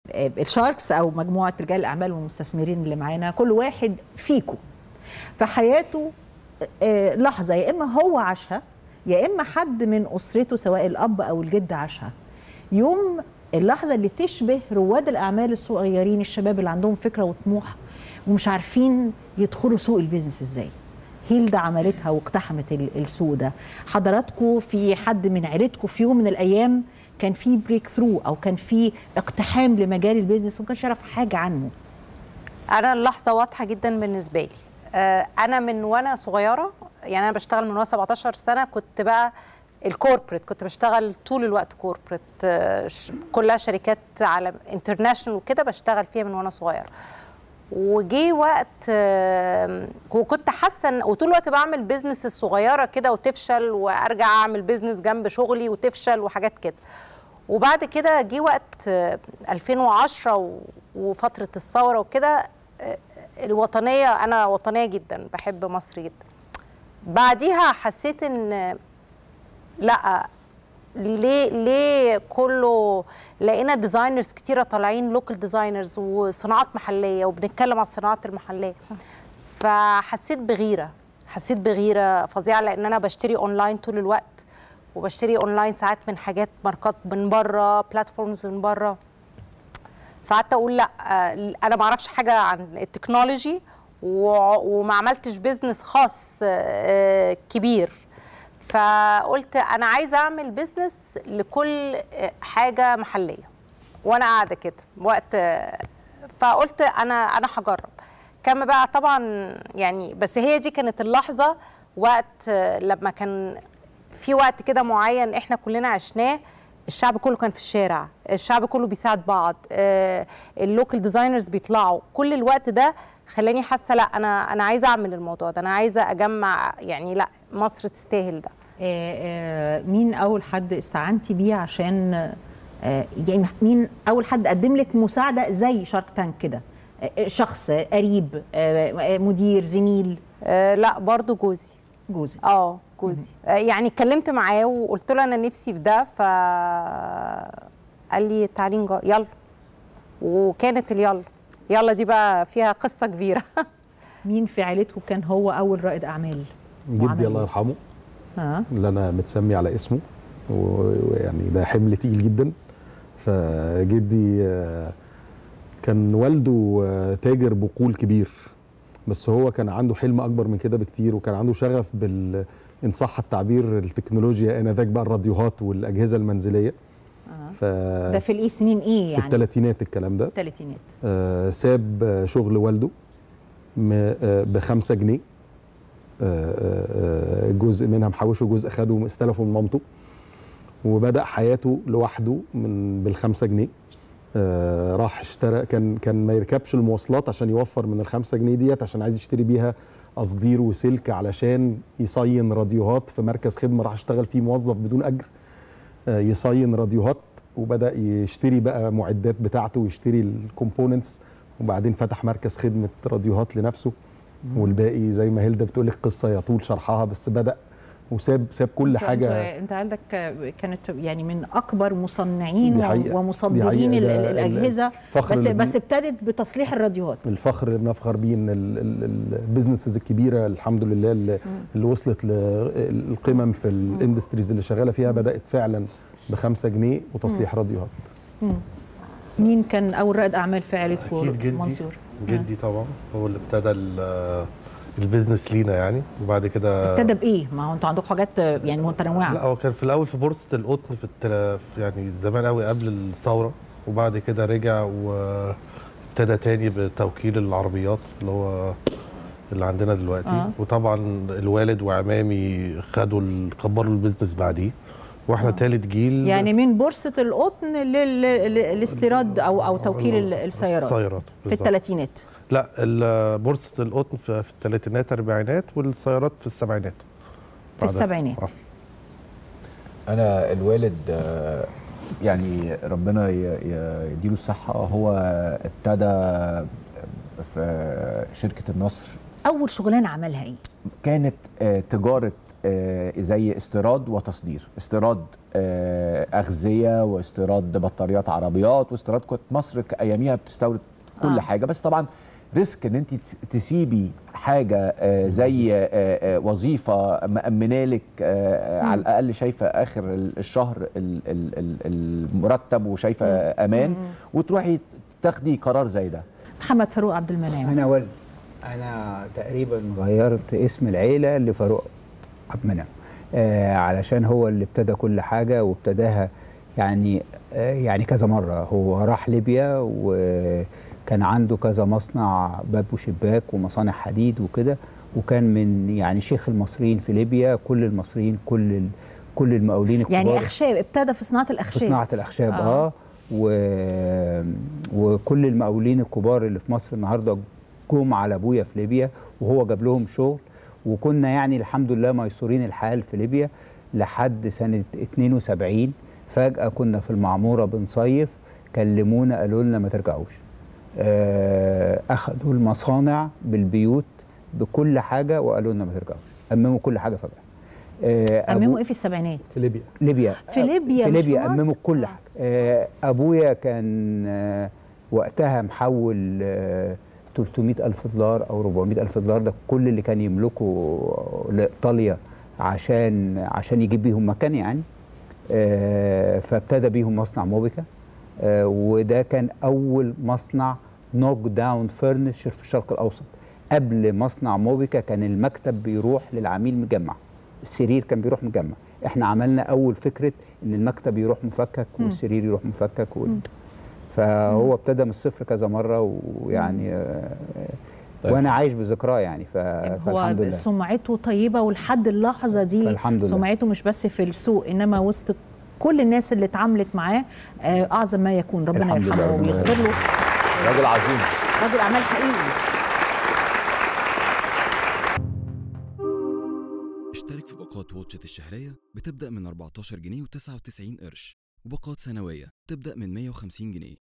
آه، الشاركس او مجموعه رجال الاعمال والمستثمرين اللي معانا كل واحد فيكم في حياته آه، لحظه يا اما هو عاشها يا اما حد من اسرته سواء الاب او الجد عاشها يوم اللحظه اللي تشبه رواد الاعمال الصغيرين الشباب اللي عندهم فكره وطموح ومش عارفين يدخلوا سوق البيزنس ازاي هيلدا عملتها واقتحمت ال- السوق ده حضراتكم في حد من عيلتكم في يوم من الايام كان في بريك ثرو او كان في اقتحام لمجال البيزنس وما كانش يعرف حاجه عنه انا اللحظه واضحه جدا بالنسبه لي آه، انا من وانا صغيره يعني انا بشتغل من وانا 17 سنه كنت بقى الكوربريت كنت بشتغل طول الوقت كوربريت آه، ش- كلها شركات على انترناشونال وكده بشتغل فيها من وانا صغيره وجي وقت آه، وكنت حاسه إن- وطول الوقت بعمل بيزنس الصغيره كده وتفشل وارجع اعمل بيزنس جنب شغلي وتفشل وحاجات كده وبعد كده جه وقت آه، 2010 و- وفتره الثوره وكده آه، الوطنيه انا وطنيه جدا بحب مصر جدا بعديها حسيت ان لا ليه ليه كله لقينا ديزاينرز كتيره طالعين لوكال ديزاينرز وصناعات محليه وبنتكلم على الصناعات المحليه صح. فحسيت بغيره حسيت بغيره فظيعه لان انا بشتري اونلاين طول الوقت وبشتري اونلاين ساعات من حاجات ماركات من بره بلاتفورمز من بره فقعدت اقول لا آه، انا ما اعرفش حاجه عن التكنولوجي و- وما عملتش بيزنس خاص آه، كبير فقلت انا عايزه اعمل بيزنس لكل آه، حاجه محليه وانا قاعده كده وقت آه، فقلت انا انا هجرب كان بقى طبعا يعني بس هي دي كانت اللحظه وقت آه، لما كان في وقت كده معين احنا كلنا عشناه الشعب كله كان في الشارع الشعب كله بيساعد بعض آه، اللوكال ديزاينرز بيطلعوا كل الوقت ده خلاني حاسه لا انا انا عايزه اعمل الموضوع ده انا عايزه اجمع يعني لا مصر تستاهل ده آه، آه، مين اول حد استعنتي بيه عشان آه، يعني مين اول حد قدم لك مساعده زي شارك تانك كده آه، شخص آه، قريب آه، مدير زميل آه، لا برضو جوزي جوزي اه جوزي آه، يعني اتكلمت معاه وقلت له انا نفسي في ده ف قال لي تعالي نجا- يلا وكانت اليلا يلا دي بقى فيها قصه كبيره مين في عيلتكم كان هو اول رائد اعمال وعمل جدي الله إيه؟ يرحمه اه اللي انا متسمي على اسمه و- ويعني ده حمل تقيل جدا فجدي آه، كان والده آه، تاجر بقول كبير بس هو كان عنده حلم اكبر من كده بكتير وكان عنده شغف بال ان صح التعبير التكنولوجيا انذاك بقى الراديوهات والاجهزه المنزليه آه. ف ده في الايه سنين ايه في يعني الثلاثينات الكلام ده الثلاثينات آه، ساب آه، شغل والده م- آه، بخمسة جنيه آه، آه، آه، جزء منها محوشه جزء خده استلفه من مامته وبدأ حياته لوحده من بالخمسة جنيه آه، راح اشترى كان كان ما يركبش المواصلات عشان يوفر من الخمسة جنيه ديت عشان عايز يشتري بيها قصدير وسلك علشان يصين راديوهات في مركز خدمة راح اشتغل فيه موظف بدون أجر آه، يصين راديوهات وبدا يشتري بقى معدات بتاعته ويشتري الكومبوننتس وبعدين فتح مركز خدمه راديوهات لنفسه والباقي زي ما هيلدا بتقول لك قصه يطول شرحها بس بدا وساب ساب كل أنت- حاجه انت, انت عندك كانت يعني من اكبر مصنعين دي حقيقة. دي ومصدرين حقيقة. ال- ده ال- ال- الاجهزه الفخر بس اللي بس بن- ابتدت بتصليح الراديوهات الفخر اللي بنفخر بيه ان البيزنسز الكبيره الحمد لله اللي, اللي وصلت للقمم في الاندستريز اللي شغاله فيها بدات فعلا بخمسة جنيه وتصليح راديوهات مم. مين كان اول رائد اعمال في عيلتكم اكيد جدي منصور جدي طبعا هو اللي ابتدى ال- البيزنس لينا يعني وبعد كده ابتدى بايه ما هو انتوا عندكم حاجات يعني متنوعه لا هو كان في الاول في بورصه القطن في التلا يعني زمان قوي قبل الثوره وبعد كده رجع وابتدى تاني بتوكيل العربيات اللي هو اللي عندنا دلوقتي آه. آه. وطبعا الوالد وعمامي خدوا ال- كبروا البيزنس بعديه واحنا آه. آه. تالت جيل يعني من بورصه القطن لل- لل- للاستيراد او او توكيل ال- السيارات السيارات في بالظبط. الثلاثينات لا ال- بورصه القطن في في الثلاثينات اربعينات والسيارات في السبعينات في السبعينات آه. انا الوالد آه، يعني ربنا ي- ي- يديله الصحه هو ابتدى في شركه النصر اول شغلانه عملها ايه كانت آه، تجاره آه، زي استيراد وتصدير استيراد آه، اغذيه واستيراد بطاريات عربيات واستيراد كانت مصر ك- اياميها بتستورد كل آه. آه. حاجه بس طبعا ريسك ان انت ت- تسيبي حاجه آه، زي آه، آه، وظيفه مأمنه لك آه، على الاقل شايفه اخر ال- الشهر ال- ال- ال- المرتب وشايفه امان وتروحي تاخدي قرار زي ده محمد فاروق عبد المنعم انا والد انا تقريبا غيرت اسم العيله لفاروق عبد المنعم آه علشان هو اللي ابتدى كل حاجه وابتداها يعني آه يعني كذا مره هو راح ليبيا وكان عنده كذا مصنع باب وشباك ومصانع حديد وكده وكان من يعني شيخ المصريين في ليبيا كل المصريين كل ال- كل المقاولين الكبار يعني اخشاب ابتدى في صناعه في الاخشاب صناعه الاخشاب آه. اه, و... وكل المقاولين الكبار اللي في مصر النهارده جم على ابويا في ليبيا وهو جاب لهم شغل وكنا يعني الحمد لله ميسورين الحال في ليبيا لحد سنه 72 فجاه كنا في المعموره بنصيف كلمونا قالوا لنا ما ترجعوش آه، اخذوا المصانع بالبيوت بكل حاجه وقالوا لنا ما ترجعوش امموا كل حاجه فجاه آه، امموا أبو- ايه في السبعينات في ليبيا ليبيا في ليبيا في مش في ليبيا مصر؟ امموا كل آه. حاجه آه، ابويا كان آه، وقتها محول آه، 300 ألف دولار أو 400 ألف دولار ده كل اللي كان يملكه لإيطاليا عشان عشان يجيب بيهم مكان يعني آه، فابتدى بيهم مصنع موبيكا آه، وده كان أول مصنع نوك داون فرنشر في الشرق الأوسط قبل مصنع موبيكا كان المكتب بيروح للعميل مجمع السرير كان بيروح مجمع احنا عملنا اول فكره ان المكتب يروح مفكك والسرير يروح مفكك وال... فهو ابتدى من الصفر كذا مره ويعني آه، طيب. وانا عايش بذكراه يعني ف... هو فالحمد لله سمعته طيبه ولحد اللحظه دي فالحمد لله. سمعته مش بس في السوق انما وسط كل الناس اللي اتعاملت معاه آه، اعظم ما يكون ربنا الحمد لله، يرحمه ربنا ويغفر له راجل عظيم رجل اعمال حقيقي اشترك في باقات واتشت الشهرية بتبدأ من 14 جنيه و99 قرش وباقات سنوية تبدأ من 150 جنيه